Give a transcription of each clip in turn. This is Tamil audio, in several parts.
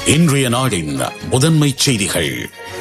இன்றைய நாடின் முதன்மை செய்திகள்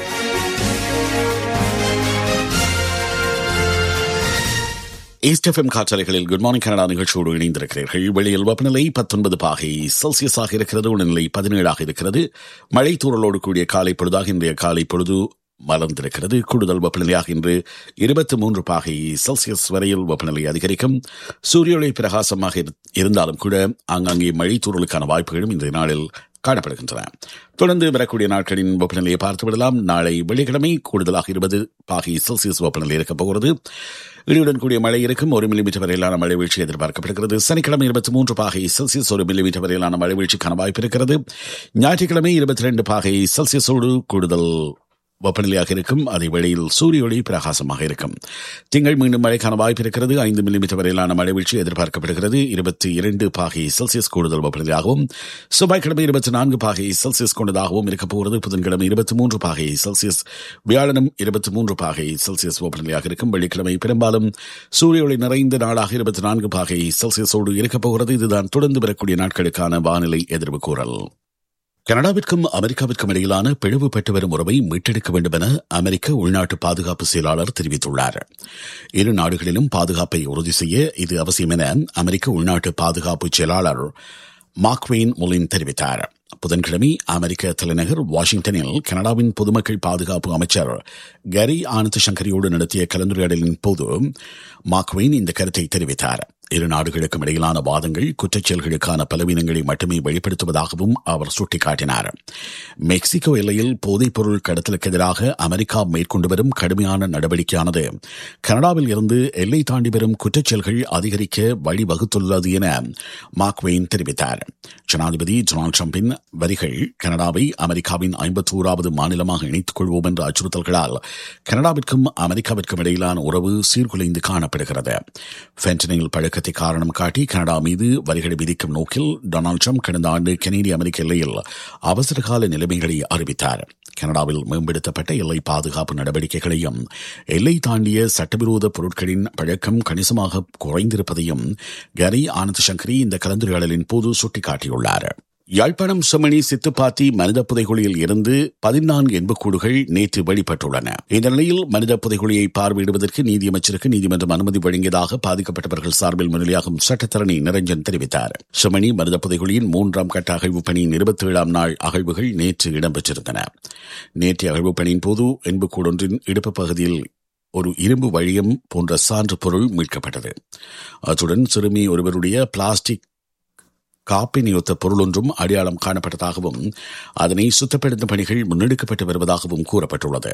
ஈஸ்ட் எஃப்எம் காற்றலைகளில் குட் மார்னிங் கனடா நிகழ்ச்சியோடு இணைந்திருக்கிறீர்கள் வெளியில் வெப்பநிலை பத்தொன்பது பாகை செல்சியஸாக இருக்கிறது உடல்நிலை பதினேழாக இருக்கிறது மழை தூறலோடு கூடிய காலை பொழுதாக இன்றைய காலை பொழுது மலர்ந்திருக்கிறது கூடுதல் வெப்பநிலையாக இன்று இருபத்தி மூன்று பாகை செல்சியஸ் வரையில் வெப்பநிலை அதிகரிக்கும் சூரிய ஒளி பிரகாசமாக இரு- இருந்தாலும் கூட ஆங்காங்கே மழை தூறலுக்கான வாய்ப்புகளும் இன்றைய நாளில் காணப்படுகின்றன தொடர்ந்து வரக்கூடிய நாட்களின் வெப்பநிலையை பார்த்து விடலாம் நாளை வெள்ளிக்கிழமை கூடுதலாக இருபது பாகை செல்சியஸ் வெப்பநிலை இருக்கப் போகிறது இடியுடன் கூடிய மழை இருக்கும் ஒரு மில்லிமீட்டர் வரையிலான மழை வீழ்ச்சி எதிர்பார்க்கப்படுகிறது சனிக்கிழமை இருபத்தி மூன்று பாகை செல்சியஸ் ஒரு மில்லிமீட்டர் வரையிலான மழை வீழ்ச்சிக்கான வாய்ப்பு இருக்கிறது ஞாயிற்றுக்கிழமை இருபத்தி ரெண்டு பாகை செல்சியஸோடு கூடுதல் வெப்பநிலையாக இருக்கும் அதே வேளையில் சூரிய ஒளி பிரகாசமாக இருக்கும் திங்கள் மீண்டும் மழைக்கான வாய்ப்பு இருக்கிறது ஐந்து மில்லிமீட்டர் வரையிலான மழை வீழ்ச்சி எதிர்பார்க்கப்படுகிறது இருபத்தி இரண்டு பாகை செல்சியஸ் கூடுதல் வெப்பநிலையாகவும் செவ்வாய்க்கிழமை இருபத்தி நான்கு பாகை செல்சியஸ் கொண்டதாகவும் இருக்கப் போகிறது புதன்கிழமை இருபத்தி மூன்று பாகை செல்சியஸ் வியாழனும் இருபத்தி மூன்று பாகை செல்சியஸ் வெப்பநிலையாக இருக்கும் வெள்ளிக்கிழமை பெரும்பாலும் சூரிய ஒளி நிறைந்த நாளாக இருபத்தி நான்கு பாகை செல்சியஸோடு இருக்கப் போகிறது இதுதான் தொடர்ந்து வரக்கூடிய நாட்களுக்கான வானிலை எதிர்வு கூறல் கனடாவிற்கும் அமெரிக்காவிற்கும் இடையிலான பிளவு பெற்று வரும் உறவை மீட்டெடுக்க வேண்டும் என அமெரிக்க உள்நாட்டு பாதுகாப்பு செயலாளர் தெரிவித்துள்ளார் இரு நாடுகளிலும் பாதுகாப்பை உறுதி செய்ய இது அவசியம் என அமெரிக்க உள்நாட்டு பாதுகாப்பு செயலாளர் மார்க்வெயின் முலின் தெரிவித்தார் புதன்கிழமை அமெரிக்க தலைநகர் வாஷிங்டனில் கனடாவின் பொதுமக்கள் பாதுகாப்பு அமைச்சர் கரி ஆனந்த் சங்கரியோடு நடத்திய கலந்துரையாடலின் போது மார்க்வெயின் இந்த கருத்தை தெரிவித்தார் இரு நாடுகளுக்கும் இடையிலான வாதங்கள் குற்றச்செயல்களுக்கான பலவீனங்களை மட்டுமே வெளிப்படுத்துவதாகவும் அவர் சுட்டிக்காட்டினார் மெக்சிகோ எல்லையில் போதைப்பொருள் கடத்தலுக்கு எதிராக அமெரிக்கா மேற்கொண்டு வரும் கடுமையான நடவடிக்கையானது கனடாவில் இருந்து எல்லை தாண்டி வரும் குற்றச்செயல்கள் அதிகரிக்க வழிவகுத்துள்ளது என மார்க்வெயின் தெரிவித்தார் ஜனாதிபதி டொனால்டு டிரம்பின் வரிகள் கனடாவை அமெரிக்காவின் ஐம்பத்தோராவது மாநிலமாக இணைத்துக் கொள்வோம் என்ற அச்சுறுத்தல்களால் கனடாவிற்கும் அமெரிக்காவிற்கும் இடையிலான உறவு சீர்குலைந்து காணப்படுகிறது ஃபென்டனில் பழக்கத்தை காரணம் காட்டி கனடா மீது வரிகளை விதிக்கும் நோக்கில் டொனால்டு ட்ரம்ப் கடந்த ஆண்டு கனேடிய அமெரிக்க எல்லையில் அவசரகால நிலைமைகளை அறிவித்தார் கனடாவில் மேம்படுத்தப்பட்ட எல்லை பாதுகாப்பு நடவடிக்கைகளையும் எல்லை தாண்டிய சட்டவிரோத பொருட்களின் பழக்கம் கணிசமாக குறைந்திருப்பதையும் கரி ஆனந்த் சங்கரி இந்த கலந்துரையாடலின் போது சுட்டிக்காட்டியுள்ளார் யாழ்ப்பாணம் செம்மணி சித்துப்பாத்தி மனித புதைகுழியில் இருந்து பதினான்கு எண்புக்கூடுகள் நேற்று வெளிப்பட்டுள்ளன இந்த நிலையில் மனித புதைகுழியை பார்வையிடுவதற்கு நீதியமைச்சருக்கு நீதிமன்றம் அனுமதி வழங்கியதாக பாதிக்கப்பட்டவர்கள் சார்பில் முன்னிலையாகும் சட்டத்தரணி நிரஞ்சன் தெரிவித்தார் செம்மணி மனித புதைகுழியின் மூன்றாம் கட்ட அகழ்வு பணியின் இருபத்தி ஏழாம் நாள் அகழ்வுகள் நேற்று இடம்பெற்றிருந்தன நேற்றைய அகழ்வு பணியின் போது எண்புக்கூடொன்றின் இடுப்பு பகுதியில் ஒரு இரும்பு வழியம் போன்ற சான்று பொருள் மீட்கப்பட்டது அத்துடன் சிறுமி ஒருவருடைய பிளாஸ்டிக் காப்பினியொத்த பொருள் ஒன்றும் அடையாளம் காணப்பட்டதாகவும் அதனை சுத்தப்படுத்தும் பணிகள் முன்னெடுக்கப்பட்டு வருவதாகவும் கூறப்பட்டுள்ளது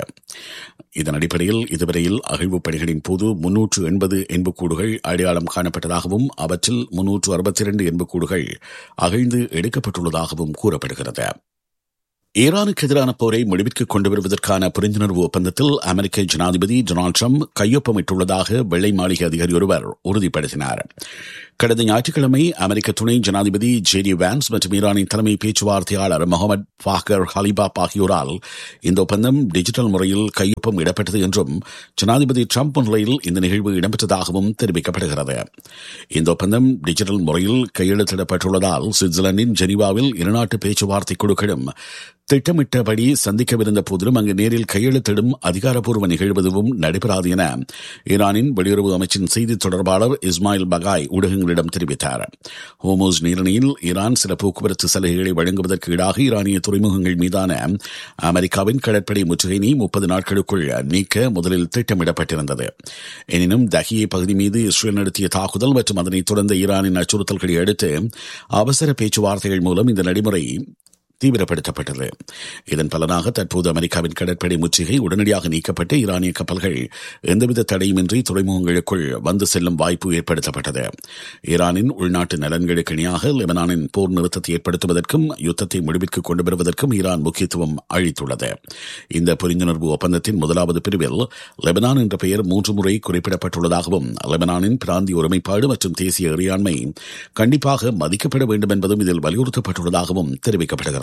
இதன் அடிப்படையில் இதுவரையில் அகழ்வுப் பணிகளின் போது முன்னூற்று எண்பது எண்புக்கூடுகள் அடையாளம் காணப்பட்டதாகவும் அவற்றில் முன்னூற்று அறுபத்தி இரண்டு எண்புக்கூடுகள் அகழ்ந்து எடுக்கப்பட்டுள்ளதாகவும் கூறப்படுகிறது ஈரானுக்கு எதிரான போரை முடிவிற்கு கொண்டு வருவதற்கான புரிந்துணர்வு ஒப்பந்தத்தில் அமெரிக்க ஜனாதிபதி டொனால்டு ட்ரம்ப் கையொப்பமிட்டுள்ளதாக வெள்ளை மாளிகை அதிகாரி ஒருவர் உறுதிப்படுத்தினார் கடந்த ஞாயிற்றுக்கிழமை அமெரிக்க துணை ஜனாதிபதி ஜே டி வான்ஸ் மற்றும் ஈரானின் தலைமை பேச்சுவார்த்தையாளர் முகமது ஃபாகர் ஹலிபாப் ஆகியோரால் இந்த ஒப்பந்தம் டிஜிட்டல் முறையில் கையொப்பம் இடப்பட்டது என்றும் ஜனாதிபதி ட்ரம்ப் முன்னிலையில் இந்த நிகழ்வு இடம்பெற்றதாகவும் தெரிவிக்கப்படுகிறது இந்த ஒப்பந்தம் டிஜிட்டல் முறையில் கையெழுத்திடப்பட்டுள்ளதால் சுவிட்சர்லாந்தின் ஜெனீவாவில் இருநாட்டு பேச்சுவார்த்தை குழுக்களும் திட்டமிட்டபடி சந்திக்கவிருந்த போதிலும் அங்கு நேரில் கையெழுத்திடும் அதிகாரப்பூர்வ நிகழ்வு எதுவும் நடைபெறாது என ஈரானின் வெளியுறவு அமைச்சின் செய்தி தொடர்பாளர் இஸ்மாயில் பகாய் ஊடகங்களிடம் தெரிவித்தார் ஹோமோஸ் நீரணியில் ஈரான் சில போக்குவரத்து சலுகைகளை வழங்குவதற்கு ஈடாக ஈரானிய துறைமுகங்கள் மீதான அமெரிக்காவின் கடற்படை முற்றுகையினை முப்பது நாட்களுக்குள் நீக்க முதலில் திட்டமிடப்பட்டிருந்தது எனினும் தஹியே பகுதி மீது இஸ்ரேல் நடத்திய தாக்குதல் மற்றும் அதனைத் தொடர்ந்த ஈரானின் அச்சுறுத்தல்களை அடுத்து அவசர பேச்சுவார்த்தைகள் மூலம் இந்த நடைமுறை தீவிரப்படுத்தப்பட்டது இதன் பலனாக தற்போது அமெரிக்காவின் கடற்படை முற்றுகை உடனடியாக நீக்கப்பட்டு ஈரானிய கப்பல்கள் எந்தவித தடையுமின்றி துறைமுகங்களுக்குள் வந்து செல்லும் வாய்ப்பு ஏற்படுத்தப்பட்டது ஈரானின் உள்நாட்டு நலன்களுக்கு இணையாக லெபனானின் போர் நிறுத்தத்தை ஏற்படுத்துவதற்கும் யுத்தத்தை முடிவிற்கு கொண்டு வருவதற்கும் ஈரான் முக்கியத்துவம் அளித்துள்ளது இந்த புரிந்துணர்வு ஒப்பந்தத்தின் முதலாவது பிரிவில் லெபனான் என்ற பெயர் மூன்று முறை குறிப்பிடப்பட்டுள்ளதாகவும் லெபனானின் பிராந்திய ஒருமைப்பாடு மற்றும் தேசிய இறையாண்மை கண்டிப்பாக மதிக்கப்பட வேண்டும் என்பதும் இதில் வலியுறுத்தப்பட்டுள்ளதாகவும் தெரிவிக்கப்படுகிறது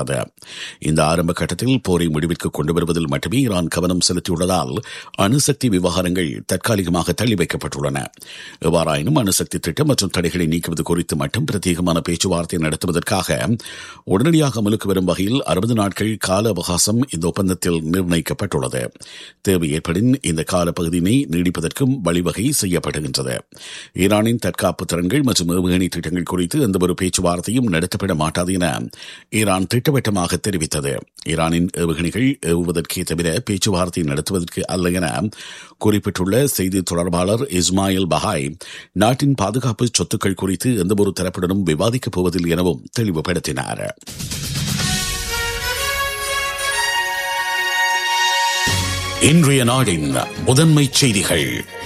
தெரிவிக்கப்பட்டது இந்த ஆரம்ப கட்டத்தில் போரை முடிவிற்கு கொண்டு வருவதில் மட்டுமே ஈரான் கவனம் செலுத்தியுள்ளதால் அணுசக்தி விவகாரங்கள் தற்காலிகமாக தள்ளி வைக்கப்பட்டுள்ளன எவ்வாறாயினும் அணுசக்தி திட்டம் மற்றும் தடைகளை நீக்குவது குறித்து மட்டும் பிரத்யேகமான பேச்சுவார்த்தை நடத்துவதற்காக உடனடியாக அமலுக்கு வரும் வகையில் அறுபது நாட்கள் கால அவகாசம் இந்த ஒப்பந்தத்தில் நிர்ணயிக்கப்பட்டுள்ளது தேவை ஏற்படின் இந்த காலப்பகுதியினை நீடிப்பதற்கும் வழிவகை செய்யப்படுகின்றது ஈரானின் தற்காப்பு திறன்கள் மற்றும் ஏவுகணை திட்டங்கள் குறித்து எந்தவொரு பேச்சுவார்த்தையும் நடத்தப்பட மாட்டாது என ஈரான் திட்டவட்டமாக தெரிவித்தது ஈரானின் ஏவுகணைகள் ஏவுவதற்கே தவிர பேச்சுவார்த்தை நடத்துவதற்கு அல்ல என குறிப்பிட்டுள்ள செய்தி தொடர்பாளர் இஸ்மாயில் பஹாய் நாட்டின் பாதுகாப்பு சொத்துக்கள் குறித்து எந்தவொரு தரப்புடனும் விவாதிக்கப் போவதில்லை எனவும் தெளிவுபடுத்தினார் இன்றைய நாடின் முதன்மை செய்திகள்